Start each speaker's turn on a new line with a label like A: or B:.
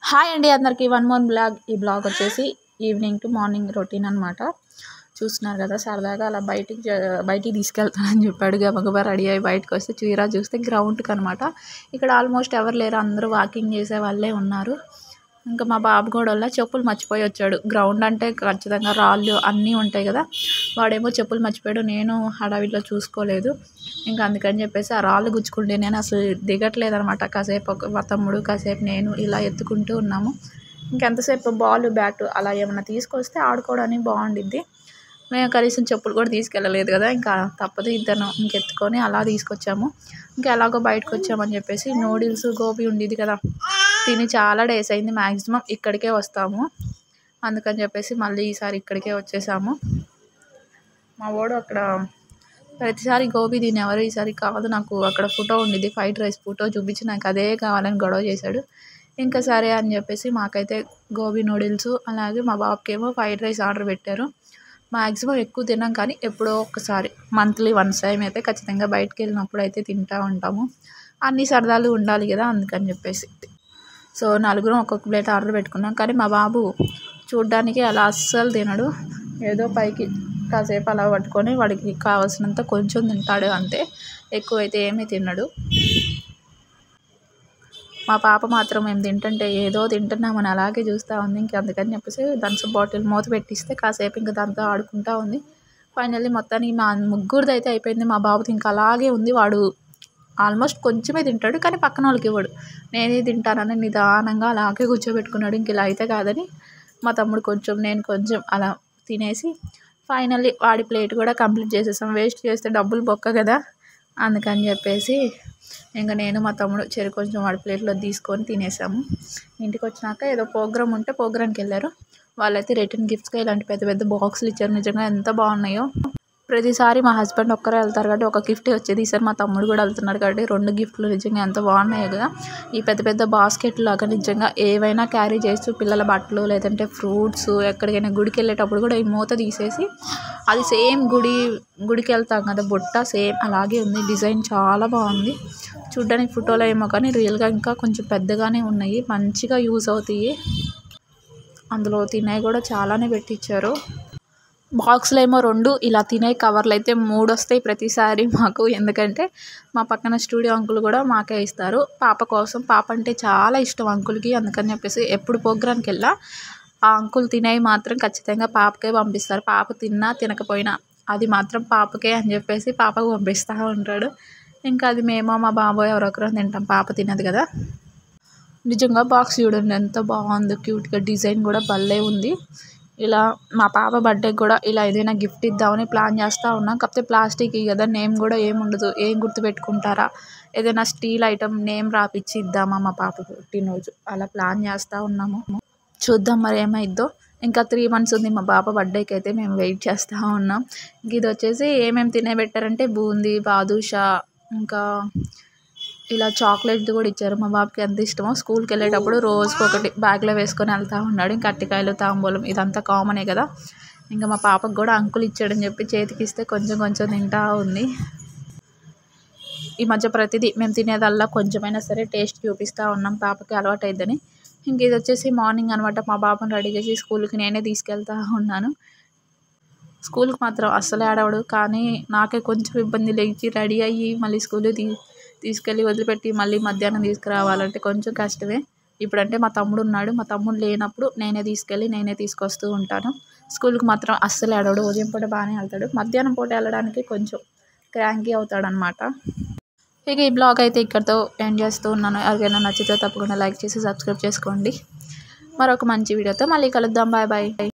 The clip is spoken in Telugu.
A: హాయ్ అండి అందరికీ వన్ మోన్ బ్లాగ్ ఈ బ్లాగ్ వచ్చేసి ఈవినింగ్ టు మార్నింగ్ రొటీన్ అనమాట చూస్తున్నారు కదా సరదాగా అలా బయటికి జ- బయటికి తీసుకెళ్తానని చెప్పాడు గబగబా రెడీ అయ్యి బయటకు వస్తే చీరా చూస్తే గ్రౌండ్కి అనమాట ఇక్కడ ఆల్మోస్ట్ ఎవరు లేరు అందరూ వాకింగ్ చేసే వాళ్ళే ఉన్నారు ఇంకా మా బాబు కూడా వల్ల చెప్పులు మర్చిపోయి వచ్చాడు గ్రౌండ్ అంటే ఖచ్చితంగా రాళ్ళు అన్నీ ఉంటాయి కదా వాడేమో చెప్పులు మర్చిపోయాడు నేను హడావిడిలో చూసుకోలేదు ఇంకా అందుకని చెప్పేసి ఆ రాళ్ళు గుచ్చుకుంటే నేను అసలు దిగట్లేదు అనమాట కాసేపు ఒక మా తమ్ముడు కాసేపు నేను ఇలా ఎత్తుకుంటూ ఉన్నాము ఇంకెంతసేపు బాల్ బ్యాట్ అలా ఏమైనా తీసుకొస్తే ఆడుకోవడానికి బాగుండిద్ది మేము కనీసం చెప్పులు కూడా తీసుకెళ్ళలేదు కదా ఇంకా తప్పదు ఇద్దరు ఇంకెత్తుకొని అలా తీసుకొచ్చాము ఇంకా ఎలాగో బయటకు వచ్చామని చెప్పేసి నూడిల్స్ గోబీ ఉండేది కదా తిని చాలా డేస్ అయింది మ్యాక్సిమం ఇక్కడికే వస్తాము అందుకని చెప్పేసి మళ్ళీ ఈసారి ఇక్కడికే వచ్చేసాము మా వాడు అక్కడ ప్రతిసారి గోబీ తినేవారు ఈసారి కాదు నాకు అక్కడ ఫోటో ఉండిద్ది ఫ్రైడ్ రైస్ ఫోటో చూపించి నాకు అదే కావాలని గొడవ చేశాడు ఇంకా సరే అని చెప్పేసి మాకైతే గోబీ నూడిల్స్ అలాగే మా బాబుకి ఏమో ఫ్రైడ్ రైస్ ఆర్డర్ పెట్టారు మ్యాక్సిమం ఎక్కువ తిన్నాం కానీ ఎప్పుడో ఒకసారి మంత్లీ వన్స్ టైం అయితే ఖచ్చితంగా బయటకు వెళ్ళినప్పుడు అయితే తింటూ ఉంటాము అన్ని సరదాలు ఉండాలి కదా అందుకని చెప్పేసి సో నలుగురం ఒక్కొక్క ప్లేట్ ఆర్డర్ పెట్టుకున్నాం కానీ మా బాబు చూడ్డానికి అలా అస్సలు తినడు ఏదో పైకి కాసేపు అలా పట్టుకొని వాడికి కావాల్సినంత కొంచెం తింటాడు అంతే ఎక్కువైతే ఏమీ తినడు మా పాప మాత్రం మేము తింటుంటే ఏదో తింటున్నామని అలాగే చూస్తూ ఉంది ఇంక అందుకని చెప్పేసి థమ్స్ బాటిల్ మూత పెట్టిస్తే కాసేపు ఇంకా దాంతో ఆడుకుంటూ ఉంది ఫైనల్లీ మొత్తానికి మా ముగ్గురిది అయితే అయిపోయింది మా బాబుది ఇంకా అలాగే ఉంది వాడు ఆల్మోస్ట్ కొంచెమే తింటాడు కానీ పక్కన వాళ్ళకి ఇవ్వడు నేనే తింటానని నిదానంగా అలాగే కూర్చోబెట్టుకున్నాడు ఇంక ఇలా అయితే కాదని మా తమ్ముడు కొంచెం నేను కొంచెం అలా తినేసి ఫైనల్లీ వాడి ప్లేట్ కూడా కంప్లీట్ చేసేసాం వేస్ట్ చేస్తే డబ్బులు బొక్క కదా అందుకని చెప్పేసి ఇంకా నేను మా తమ్ముడు చెరు కొంచెం వాడి ప్లేట్లో తీసుకొని తినేసాము ఇంటికి వచ్చినాక ఏదో ప్రోగ్రామ్ ఉంటే ప్రోగ్రామ్కి వెళ్ళారు వాళ్ళైతే రిటర్న్ గిఫ్ట్స్గా ఇలాంటి పెద్ద పెద్ద బాక్సులు ఇచ్చారు నిజంగా ఎంత బాగున్నాయో ప్రతిసారి మా హస్బెండ్ ఒక్కరే వెళ్తారు కాబట్టి ఒక గిఫ్ట్ వచ్చేది ఈసారి మా తమ్ముడు కూడా వెళ్తున్నాడు కాబట్టి రెండు గిఫ్ట్లు నిజంగా ఎంత బాగున్నాయో కదా ఈ పెద్ద పెద్ద బాస్కెట్ లాగా నిజంగా ఏవైనా క్యారీ చేస్తూ పిల్లల బట్టలు లేదంటే ఫ్రూట్స్ ఎక్కడికైనా గుడికి వెళ్ళేటప్పుడు కూడా ఈ మూత తీసేసి అది సేమ్ గుడి గుడికి వెళ్తాం కదా బుట్ట సేమ్ అలాగే ఉంది డిజైన్ చాలా బాగుంది చూడ్డానికి ఫోటోలో ఏమో కానీ రియల్గా ఇంకా కొంచెం పెద్దగానే ఉన్నాయి మంచిగా యూస్ అవుతాయి అందులో తినే కూడా చాలానే పెట్టించారు బాక్స్లో ఏమో రెండు ఇలా తినే కవర్లు అయితే మూడు వస్తాయి ప్రతిసారి మాకు ఎందుకంటే మా పక్కన స్టూడియో అంకుల్ కూడా మాకే ఇస్తారు పాప కోసం పాప అంటే చాలా ఇష్టం అంకుల్కి అందుకని చెప్పేసి ఎప్పుడు ప్రోగ్రామ్కి వెళ్ళా ఆ అంకుల్ తినేవి మాత్రం ఖచ్చితంగా పాపకే పంపిస్తారు పాప తిన్నా తినకపోయినా అది మాత్రం పాపకే అని చెప్పేసి పాపకు పంపిస్తూ ఉంటాడు ఇంకా అది మేమో మా బాబోయ్ ఎవరొకరు తింటాం పాప తినదు కదా నిజంగా బాక్స్ చూడండి ఎంత బాగుంది క్యూట్గా డిజైన్ కూడా భలే ఉంది ఇలా మా పాప బర్త్డేకి కూడా ఇలా ఏదైనా గిఫ్ట్ ఇద్దామని ప్లాన్ చేస్తూ ఉన్నాం కాకపోతే ప్లాస్టిక్ కదా నేమ్ కూడా ఏం ఉండదు ఏం గుర్తు పెట్టుకుంటారా ఏదైనా స్టీల్ ఐటమ్ నేమ్ రాపిచ్చి ఇద్దామా మా పాప పుట్టినరోజు అలా ప్లాన్ చేస్తూ ఉన్నాము చూద్దాం మరి ఏమైద్దో ఇంకా త్రీ మంత్స్ ఉంది మా పాప బర్త్డేకి అయితే మేము వెయిట్ చేస్తూ ఉన్నాం ఇంక ఇది వచ్చేసి ఏమేమి తినేబెట్టారంటే బూందీ బాదుషా ఇంకా ఇలా చాక్లెట్ కూడా ఇచ్చారు మా బాబుకి ఎంత ఇష్టమో స్కూల్కి వెళ్ళేటప్పుడు రోజుకి ఒకటి బ్యాగ్లో వేసుకొని వెళ్తూ ఉన్నాడు ఇంకా అట్టికాయలు తాంబూలం ఇదంతా కామనే కదా ఇంకా మా పాపకు కూడా అంకుల్ ఇచ్చాడని చెప్పి చేతికి ఇస్తే కొంచెం కొంచెం తింటా ఉంది ఈ మధ్య ప్రతిదీ మేము తినేదల్లా కొంచెమైనా సరే టేస్ట్ చూపిస్తూ ఉన్నాం పాపకి అలవాటు అయిద్దని ఇంక ఇది వచ్చేసి మార్నింగ్ అనమాట మా బాబుని రెడీ చేసి స్కూల్కి నేనే తీసుకెళ్తా ఉన్నాను స్కూల్కి మాత్రం అస్సలు ఆడవడు కానీ నాకే కొంచెం ఇబ్బంది లేచి రెడీ అయ్యి మళ్ళీ స్కూల్ తీ తీసుకెళ్ళి వదిలిపెట్టి మళ్ళీ మధ్యాహ్నం తీసుకురావాలంటే కొంచెం కష్టమే ఇప్పుడంటే మా తమ్ముడు ఉన్నాడు మా తమ్ముడు లేనప్పుడు నేనే తీసుకెళ్ళి నేనే తీసుకొస్తూ ఉంటాను స్కూల్కి మాత్రం అస్సలు ఆడవడు ఉదయం పూట బాగానే వెళ్తాడు మధ్యాహ్నం పూట వెళ్ళడానికి కొంచెం క్రాంకీ అవుతాడనమాట ఇక ఈ బ్లాగ్ అయితే ఇక్కడితో ఎండ్ చేస్తూ ఉన్నాను ఎవరికైనా నచ్చితే తప్పకుండా లైక్ చేసి సబ్స్క్రైబ్ చేసుకోండి మరొక మంచి వీడియోతో మళ్ళీ కలుద్దాం బాయ్ బాయ్